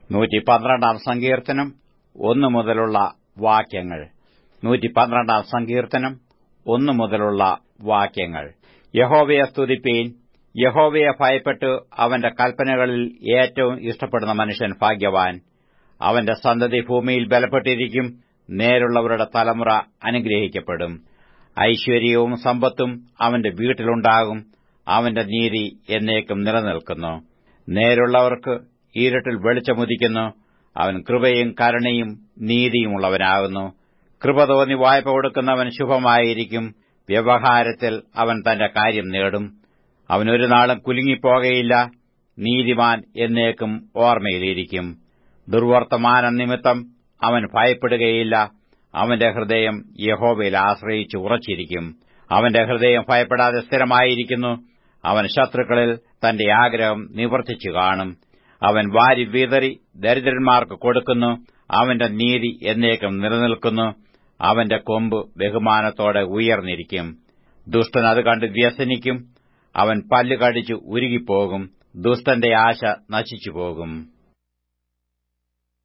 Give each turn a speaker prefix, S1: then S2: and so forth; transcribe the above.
S1: നൂറ്റി പന്ത്രണ്ടാം സങ്കീർത്തനം ഒന്നു മുതലുള്ള വാക്യങ്ങൾ നൂറ്റി പന്ത്രണ്ടാം സങ്കീർത്തനം ഒന്നു മുതലുള്ള വാക്യങ്ങൾ യഹോവയെ സ്തുതിപ്പീൻ യഹോവയെ ഭയപ്പെട്ട് അവന്റെ കൽപ്പനകളിൽ ഏറ്റവും ഇഷ്ടപ്പെടുന്ന മനുഷ്യൻ ഭാഗ്യവാൻ അവന്റെ സന്തതി ഭൂമിയിൽ ബലപ്പെട്ടിരിക്കും നേരുള്ളവരുടെ തലമുറ അനുഗ്രഹിക്കപ്പെടും ഐശ്വര്യവും സമ്പത്തും അവന്റെ വീട്ടിലുണ്ടാകും അവന്റെ നീതി എന്നേക്കും നിലനിൽക്കുന്നു നേരുള്ളവർക്ക് ഇരുട്ടിൽ വെളിച്ചമുദിക്കുന്നു അവൻ കൃപയും കരുണയും നീതിയുമുള്ളവനാകുന്നു കൃപ തോന്നി വായ്പ കൊടുക്കുന്നവൻ ശുഭമായിരിക്കും വ്യവഹാരത്തിൽ അവൻ തന്റെ കാര്യം നേടും അവൻ ഒരു നാളും കുലുങ്ങിപ്പോകയില്ല നീതിമാൻ എന്നേക്കും ഓർമ്മയിലിരിക്കും ദുർവർത്തമാന നിമിത്തം അവൻ ഭയപ്പെടുകയില്ല അവന്റെ ഹൃദയം യഹോവയിൽ ആശ്രയിച്ച് ഉറച്ചിരിക്കും അവന്റെ ഹൃദയം ഭയപ്പെടാതെ സ്ഥിരമായിരിക്കുന്നു അവൻ ശത്രുക്കളിൽ തന്റെ ആഗ്രഹം നിവർത്തിച്ചു കാണും അവൻ വാരി വീതറി ദരിദ്രന്മാർക്ക് കൊടുക്കുന്നു അവന്റെ നീതി എന്നേക്കും നിലനിൽക്കുന്നു അവന്റെ കൊമ്പ് ബഹുമാനത്തോടെ ഉയർന്നിരിക്കും ദുഷ്ടൻ അത് കണ്ട് വ്യസനിക്കും അവൻ പല്ലുകടിച്ചു ഉരുകിപ്പോകും ദുഷ്ടന്റെ ആശ നശിച്ചുപോകും